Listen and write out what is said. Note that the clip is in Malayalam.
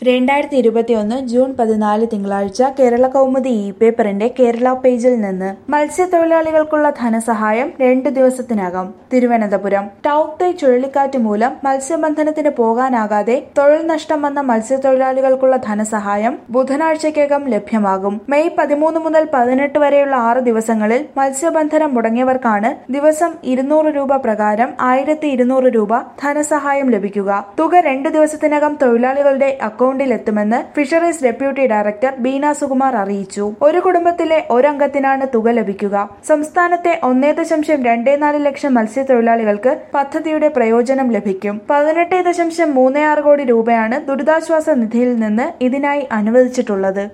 രണ്ടായിരത്തി ഇരുപത്തിയൊന്ന് ജൂൺ പതിനാല് തിങ്കളാഴ്ച കേരള കൗമുദി ഇ പേപ്പറിന്റെ കേരള പേജിൽ നിന്ന് മത്സ്യത്തൊഴിലാളികൾക്കുള്ള ധനസഹായം രണ്ടു ദിവസത്തിനകം തിരുവനന്തപുരം ടൌക്തൈ ചുഴലിക്കാറ്റ് മൂലം മത്സ്യബന്ധനത്തിന് പോകാനാകാതെ തൊഴിൽ നഷ്ടം വന്ന മത്സ്യത്തൊഴിലാളികൾക്കുള്ള ധനസഹായം ബുധനാഴ്ചയ്ക്കകം ലഭ്യമാകും മെയ് പതിമൂന്ന് മുതൽ പതിനെട്ട് വരെയുള്ള ആറ് ദിവസങ്ങളിൽ മത്സ്യബന്ധനം മുടങ്ങിയവർക്കാണ് ദിവസം ഇരുന്നൂറ് രൂപ പ്രകാരം ആയിരത്തി ഇരുന്നൂറ് രൂപ ധനസഹായം ലഭിക്കുക തുക രണ്ട് ദിവസത്തിനകം തൊഴിലാളികളുടെ അക്കൗണ്ടിൽ എത്തുമെന്ന് fisheries deputy director Beena Sukumar അറിയിച്ചു ഒരു കുടുംബത്തിലെ ഒരംഗത്തിനാണ് തുക ലഭിക്കുക സംസ്ഥാനത്തെ ഒന്നേ ദശാംശം രണ്ടേ നാല് ലക്ഷം മത്സ്യത്തൊഴിലാളികൾക്ക് പദ്ധതിയുടെ പ്രയോജനം ലഭിക്കും പതിനെട്ട് ദശാംശം മൂന്ന് ആറ് കോടി രൂപയാണ് ദുരിതാശ്വാസ നിധിയിൽ നിന്ന് ഇതിനായി അനുവദിച്ചിട്ടുള്ളത്